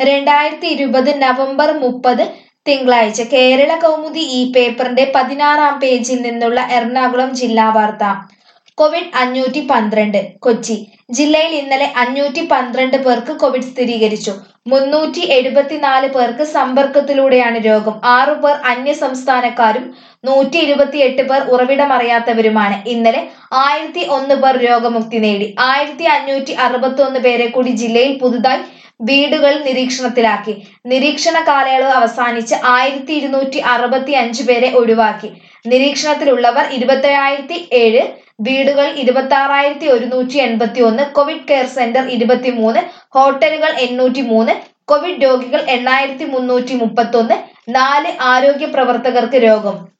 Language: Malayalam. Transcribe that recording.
രണ്ടായിരത്തി ഇരുപത് നവംബർ മുപ്പത് തിങ്കളാഴ്ച കേരള കൗമുദി ഈ പേപ്പറിന്റെ പതിനാറാം പേജിൽ നിന്നുള്ള എറണാകുളം ജില്ലാ വാർത്ത കോവിഡ് അഞ്ഞൂറ്റി പന്ത്രണ്ട് കൊച്ചി ജില്ലയിൽ ഇന്നലെ അഞ്ഞൂറ്റി പന്ത്രണ്ട് പേർക്ക് കോവിഡ് സ്ഥിരീകരിച്ചു മുന്നൂറ്റി എഴുപത്തിനാല് പേർക്ക് സമ്പർക്കത്തിലൂടെയാണ് രോഗം ആറു പേർ അന്യ സംസ്ഥാനക്കാരും നൂറ്റി ഇരുപത്തിയെട്ട് പേർ ഉറവിടമറിയാത്തവരുമാണ് ഇന്നലെ ആയിരത്തി ഒന്ന് പേർ രോഗമുക്തി നേടി ആയിരത്തി അഞ്ഞൂറ്റി അറുപത്തി ഒന്ന് പേരെ കൂടി ജില്ലയിൽ പുതുതായി വീടുകൾ നിരീക്ഷണത്തിലാക്കി നിരീക്ഷണ കാലയളവ് അവസാനിച്ച് ആയിരത്തി ഇരുന്നൂറ്റി അറുപത്തി അഞ്ച് പേരെ ഒഴിവാക്കി നിരീക്ഷണത്തിലുള്ളവർ ഇരുപത്തേഴായിരത്തി ഏഴ് വീടുകൾ ഇരുപത്തി ആറായിരത്തി ഒരുന്നൂറ്റി എൺപത്തി ഒന്ന് കോവിഡ് കെയർ സെന്റർ ഇരുപത്തിമൂന്ന് ഹോട്ടലുകൾ എണ്ണൂറ്റി മൂന്ന് കോവിഡ് രോഗികൾ എണ്ണായിരത്തി മുന്നൂറ്റി മുപ്പത്തി ഒന്ന് നാല് ആരോഗ്യ പ്രവർത്തകർക്ക് രോഗം